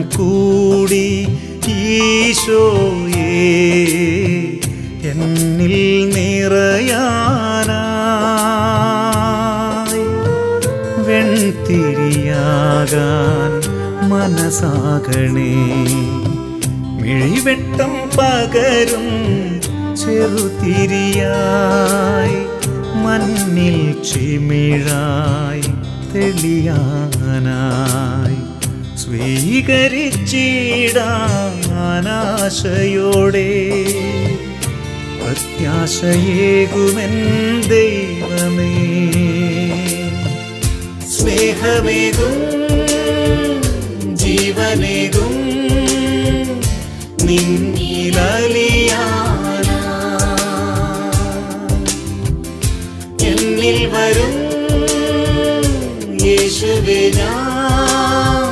കൂടി ഈശോയേ എന്നിൽ നിറയാനായി വെൺതിരിയാകാൻ മനസ്സാകണേ മിഴിവെട്ടം പകരും ചെറുതിരിയായി മണ്ണിൽ ചിമിഴായി തെളിയാനായി സ്വീകരിച്ചിടാനാശയോടെ പ്രത്യാശയേകുമെൻ ദൈവമേ സ്നേഹമേകും ജീവനേകും നിന്നിലലിയാന എന്നിൽ വരും യേശുവേ ഞാൻ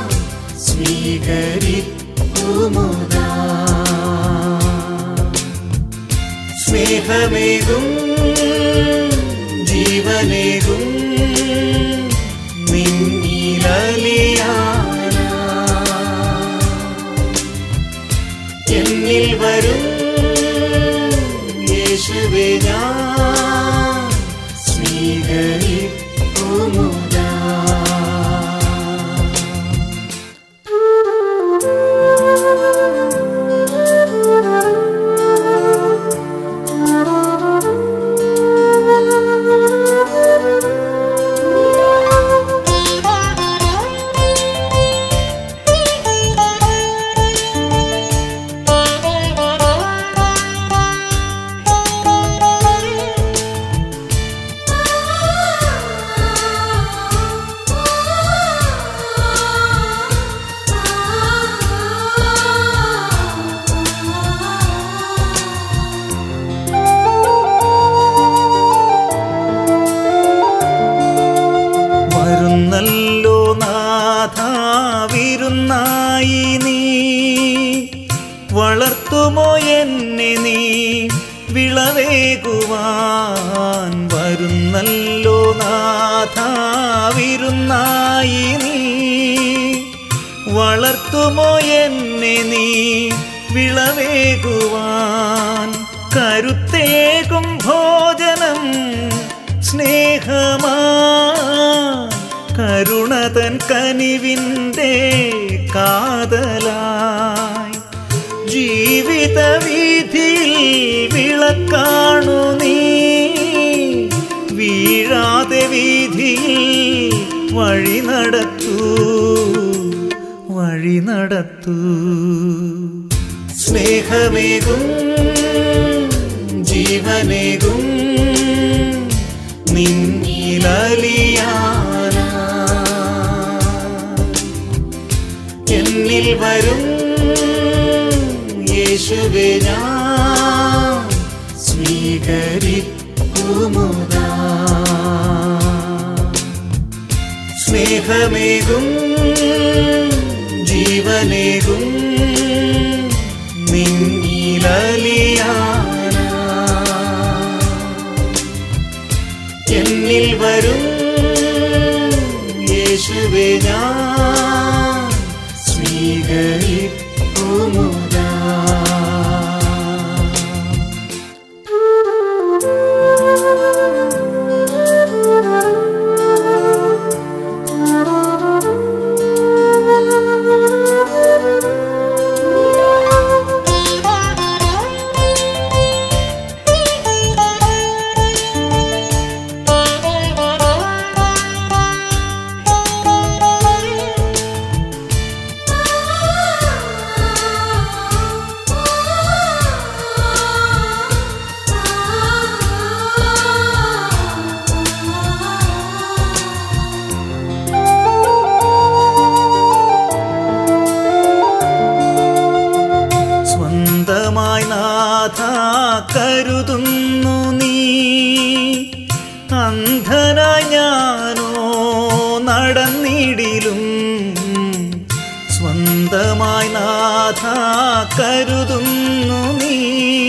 സ്വീകരിക്കുമുതാ സ്നേഹമേകും ജീവനേകും നിന്നിലലിയാന എന്നിൽ വരും യേശുവേ ഞാൻ സ്വീകരിക്കുമുതാ വരുന്നല്ലോ നാഥാവിരുന്നായി നീ വളർത്തുമോ എന്നെ നീ വിളവേകുവാൻ വരുന്നല്ലോ നാഥാവിരുന്നായി നീ വളർത്തുമോ എന്നെ നീ വിളവേകുവാൻ കരുത്തേകും ഭോജനം സ്നേഹമാ കരുണതൻ കനിവിൻ്റെ കാതലായി ജീവിത വീതിയിൽ വിളക്കാണു നീ വീഴാതെ വീതിയിൽ വഴി നടത്തൂ വഴി നടത്തൂ സ്നേഹമേകും ജീവനേകും നിന്നിലലിയാന എന്നിൽ വരും യേശുവേ ഞാൻ സ്വീകരിക്കുമുതാ സ്നേഹമേകും ജീവനേകും നിന്നിലലിയാന എന്നിൽ വരും യേശുവേ ഞാൻ സ്വീകരിക്കുമുതാ സ്വന്തമായി നാഥ കരുതുന്നു നീ അന്ധനായി ഞാനോ നടന്നിടിലും സ്വന്തമായി നാഥ കരുതുന്നു നീ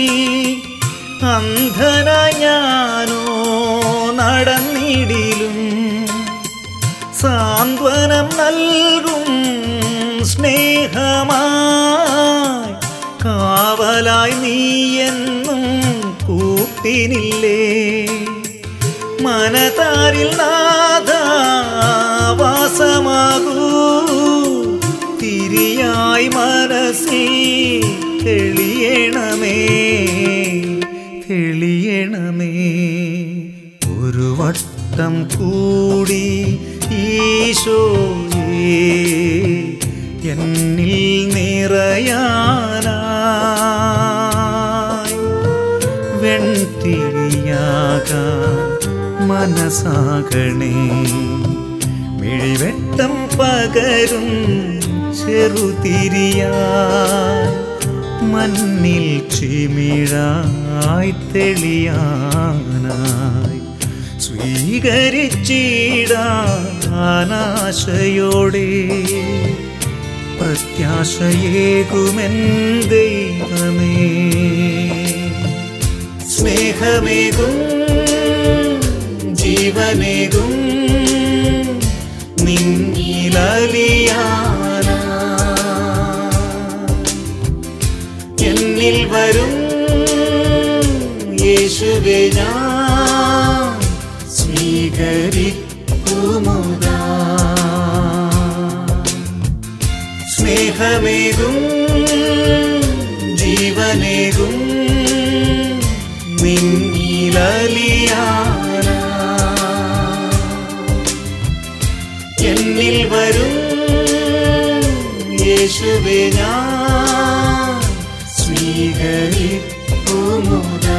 അന്ധനായി ഞാനോ നടന്നിടിലും സാന്ത്വനം നൽകും സ്നേഹമാ തണലായി നീയെന്നും കൂട്ടിനില്ലേ മനതാരിൽ നാദാവാസമാകൂ തിരിയായി മനസ്സിൽ തെളിയണമേ തെളിയണമേ ഒരു വട്ടം കൂടി ഈശോയേ എന്നിൽ നിറയാനായി വെൺതിരിയാകാൻ മനസ്സാകണേ മിഴിവെട്ടം പകരും ചെറുതിരിയായി മണ്ണിൽ ചിമിഴായി തെളിയാനായി സ്വീകരിച്ചിടാനാശയോടെ പ്രത്യാശയേകുമെൻ ദൈവമേ സ്നേഹമേകും ജീവനേകും നിന്നിലലിയാന എന്നിൽ വരും യേശുവെ ഞാൻ സ്വീകരിക്കുമുതാ സ്നേഹമേകും ജീവനേകും നിന്നിലലിയാന എന്നിൽ വരും യേശുവെ ഞാൻ സ്വീകരിക്കുമുതാ